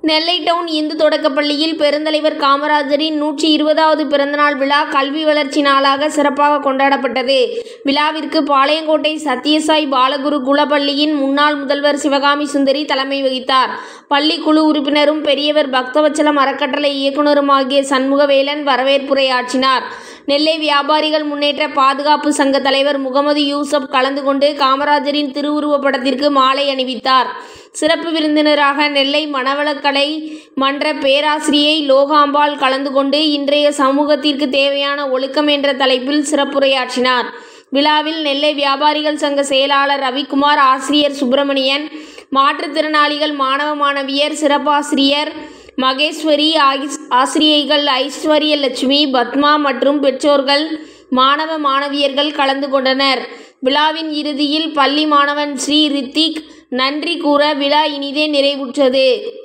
நெல்லை down Hindu தொடக்கப்பள்ளியில் பெருந்தலைவர் காமராஜரின் நூற்றி இருபதாவது பிறந்தநாள் விழா கல்வி வளர்ச்சி நாளாக சிறப்பாக கொண்டாடப்பட்டது விழாவிற்கு பாளையங்கோட்டை சத்யசாய் பாலகுரு குலப்பள்ளியின் முன்னாள் முதல்வர் சிவகாமி சுந்தரி தலைமை வகித்தார் பள்ளி குழு உறுப்பினரும் பெரியவர் பக்தவச்சலம் அறக்கட்டளை இயக்குநருமாகிய சண்முகவேலன் வரவேற்புரையாற்றினார் நெல்லை வியாபாரிகள் முன்னேற்ற பாதுகாப்பு சங்க தலைவர் முகமது யூசப் கலந்து கொண்டு காமராஜரின் திருவுருவப் படத்திற்கு மாலை அணிவித்தார் சிறப்பு விருந்தினராக நெல்லை மணவளக்கலை மன்ற பேராசிரியை லோகாம்பாள் கலந்து கொண்டு இன்றைய சமூகத்திற்கு தேவையான ஒழுக்கம் என்ற தலைப்பில் சிறப்புரையாற்றினார் விழாவில் நெல்லை வியாபாரிகள் சங்க செயலாளர் ரவிக்குமார் ஆசிரியர் சுப்பிரமணியன் மாற்றுத்திறனாளிகள் மாணவ மாணவியர் சிறப்பாசிரியர் மகேஸ்வரி ஆகிஸ்- ஆசிரியைகள் ஐஸ்வர்யலட்சுமி பத்மா மற்றும் பெற்றோர்கள் மாணவ மாணவியர்கள் கலந்து கொண்டனர் விழாவின் இறுதியில் பள்ளி மாணவன் ஸ்ரீ ரித்திக் நன்றி கூற விழா இனிதே நிறைவுற்றது